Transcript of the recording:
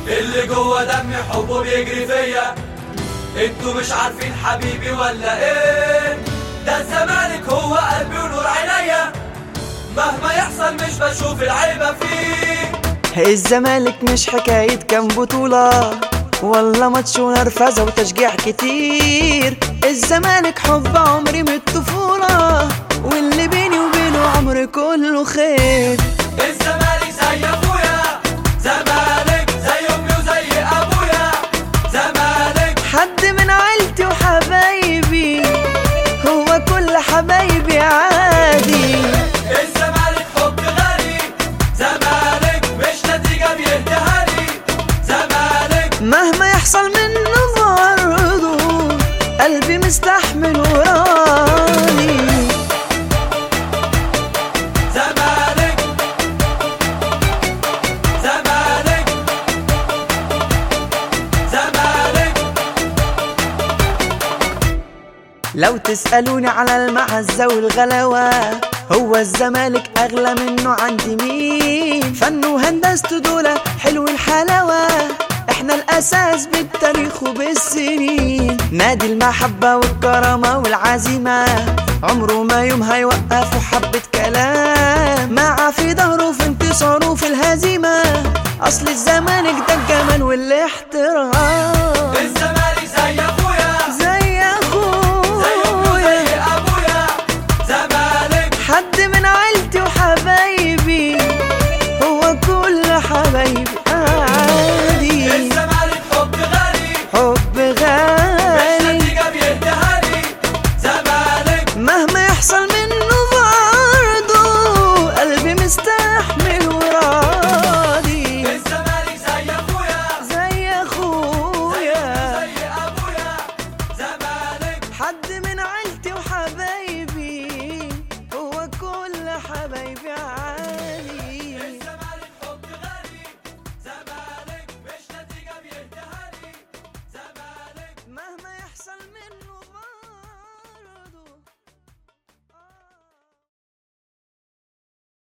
اللي جوه دمي حبه بيجري فيا انتوا مش عارفين حبيبي ولا ايه ده الزمالك هو قلبي ونور عينيا مهما يحصل مش بشوف العيبة فيه الزمالك مش حكاية كام بطولة والله ماتش ونرفزة وتشجيع كتير الزمالك حب عمري من الطفولة واللي بيني وبينه عمري كله خير الزمالك زي اخويا زمالك زي امي وزي ابويا زمالك حد من عيلتي وحبايبي هو كل حبايبي عادي الزمالك حب غالي زمالك مش نتيجة بيهديها لي زمالك مهما يحصل منه برضه قلبي مستحمل وراني زمالك زمالك زمالك لو تسألوني على المعزة والغلاوة هو الزمالك أغلى منه عندي مين فنه وهندسته دول حلو الحلاوة احنا الأساس بالتاريخ وبالسنين نادي المحبة والكرامة والعزيمة عمره ما يوم هيوقفوا حبة كلام مع في ظهره في انتصاره في الهزيمة أصل الزمالك ده الجمال والاحترام الزمالك زي اخويا زي زي امي أخويا وزي ابويا زمالك حد من عيلتي وحبايبي هو كل حبايبي عادي الزمالك حب غالي حب مش غالي نتيجة بيهديها لي زمالك مهما يحصل منه برضه قلبي مستحمل وراضي الزمالك زي اخويا زي اخويا زي ابويا زمالك حد